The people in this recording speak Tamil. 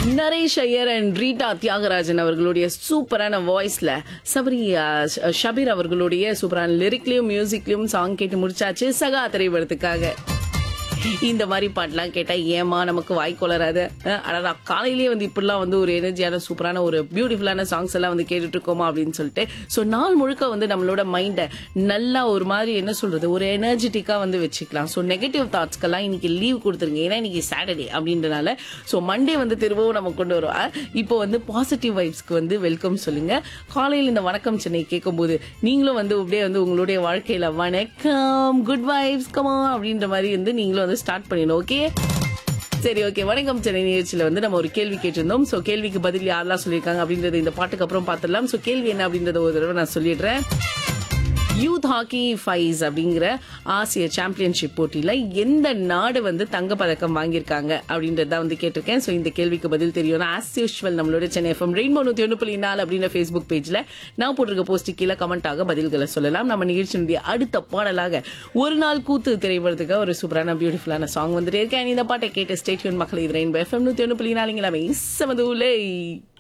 நரேஷ் ஐயர் அண்ட் ரீட்டா தியாகராஜன் அவர்களுடைய சூப்பரான வாய்ஸ்ல சபரி அஹ், ஷ- ஷபீர் அவர்களுடைய சூப்பரான லிரிக்லயும் மியூசிக்லயும் சாங் கேட்டு முடிச்சாச்சு சகா திரைப்படத்துக்காக இந்த மாதிரி பாட்டுலாம் கேட்டா ஏமா நமக்கு வாய் கொளராது அதாவது காலையிலேயே வந்து இப்படிலாம் வந்து ஒரு எனர்ஜியான சூப்பரான ஒரு பியூட்டிஃபுல்லான சாங்ஸ் எல்லாம் வந்து கேட்டுட்டு இருக்கோமா அப்படின்னு சொல்லிட்டு ஸோ நாள் முழுக்க வந்து நம்மளோட மைண்டை நல்லா ஒரு மாதிரி என்ன சொல்றது ஒரு எனர்ஜெட்டிக்கா வந்து வச்சுக்கலாம் ஸோ நெகட்டிவ் தாட்ஸ்க்கெல்லாம் இன்னைக்கு லீவ் கொடுத்துருங்க ஏன்னா இன்னைக்கு சாட்டர்டே அப்படின்றனால ஸோ மண்டே வந்து திரும்பவும் நம்ம கொண்டு வரோம் அஹ், இப்போ வந்து பாசிட்டிவ் வைப்ஸ்க்கு வந்து வெல்கம் சொல்லுங்க காலையில் இந்த வணக்கம் சென்னை கேட்கும்போது நீங்களும் வந்து அப்படியே வந்து உங்களுடைய வாழ்க்கையில வணக்கம் குட் வைப்ஸ் கமா அப்படின்ற மாதிரி வந்து நீங்களும் வந்து ஸ்டார்ட் பண்ணிடணும் ஓகே சரி ஓகே வணக்கம் சென்னை நிகழ்ச்சியில வந்து நம்ம ஒரு கேள்வி கேட்டிருந்தோம் சோ கேள்விக்கு பதில் யாரெல்லாம் சொல்லியிருக்காங்க அப்படின்றது இந்த பாட்டுக்கு அப்புறம் பார்த்துடலாம் சோ கேள்வி என்ன அப்படின்றத ஒரு தடவை நான் சொல்லிடுறேன் யூத் ஹாக்கி ஃபைஸ் அப்படிங்கிற ஆசிய சாம்பியன்ஷிப் போட்டியில எந்த நாடு வந்து தங்க பதக்கம் வாங்கியிருக்காங்க அப்படின்றத வந்து கேட்டிருக்கேன் ஸோ இந்த கேள்விக்கு பதில் தெரியும் ஆஸ் யூஷுவல் நம்மளோட சென்னை எஃப்எம் ரெயின்போ நூத்தி ஒன்று புள்ளி நாலு அப்படின்ற ஃபேஸ்புக் பேஜ்ல நான் போட்டிருக்க போஸ்ட் கீழே கமெண்டாக பதில்களை சொல்லலாம் நம்ம நிகழ்ச்சியினுடைய அடுத்த பாடலாக ஒரு நாள் கூத்து திரைப்படத்துக்கு ஒரு சூப்பரான பியூட்டிஃபுல்லான சாங் வந்துட்டு இருக்கேன் இந்த பாட்டை கேட்டு ஸ்டேட்யூன் மக்கள் இது ரெயின்போ எஃப்எம் நூத்தி ஒன்று புள்ளி நாலுங்களாமே செமது